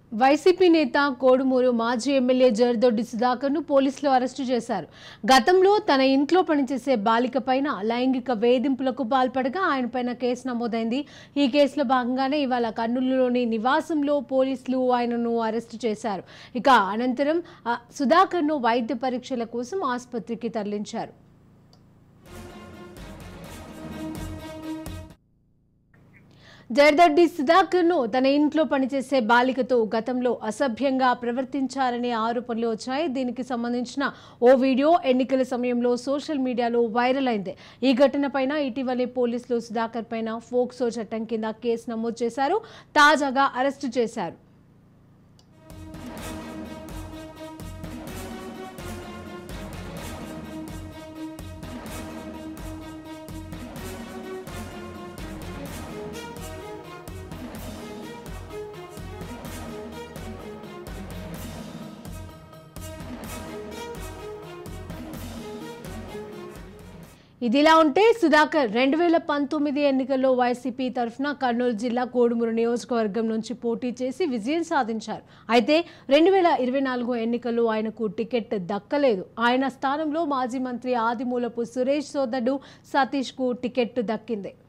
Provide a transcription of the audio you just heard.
YCP నేత కోడుమూరు మాజీ MLA జరదొడ్డి సుధాకర్ను పోలీసులు అరెస్టు చేశారు గతంలో తన ఇంట్లో పనిచేసే బాలిక పైన లైంగిక వేధింపులకు పాల్పడగా ఆయనపైన కేసు నమోదైంది ఈ కేసులో భాగంగానే ఇవాళ కర్నూలులోని నివాసంలో పోలీసులు ఆయనను అరెస్టు చేశారు ఇక అనంతరం ఆ, సుధాకర్ను వైద్య పరీక్షల కోసం ఆసుపత్రికి తరలించారు జర్దడ్డి సుధాకర్ను తన ఇంట్లో పనిచేసే బాలికతో గతంలో అసభ్యంగా ప్రవర్తించారనే ఆరోపణలు వచ్చాయి దీనికి సంబంధించిన ఓ వీడియో ఎన్నికల సమయంలో సోషల్ మీడియాలో వైరల్ అయింది ఈ ఘటనపైన ఇటీవలే పోలీసులు సుధాకర్ పైన ఫోక్సో చట్టం కింద కేసు నమోదు చేశారు తాజాగా అరెస్టు చేశారు ఇదిలా ఉంటే సుధాకర్ రెండు వేల పంతొమ్మిది ఎన్నికల్లో వైసీపీ తరఫున కర్నూలు జిల్లా కోడుమూరు నియోజకవర్గం నుంచి పోటీ చేసి విజయం సాధించారు అయితే రెండు వేల ఇరవై నాలుగు ఎన్నికల్లో ఆయనకు టికెట్ దక్కలేదు ఆయన స్థానంలో మాజీ మంత్రి ఆదిమూలపు సురేష్ సోదరుడు సతీష్కు టికెట్ దక్కింది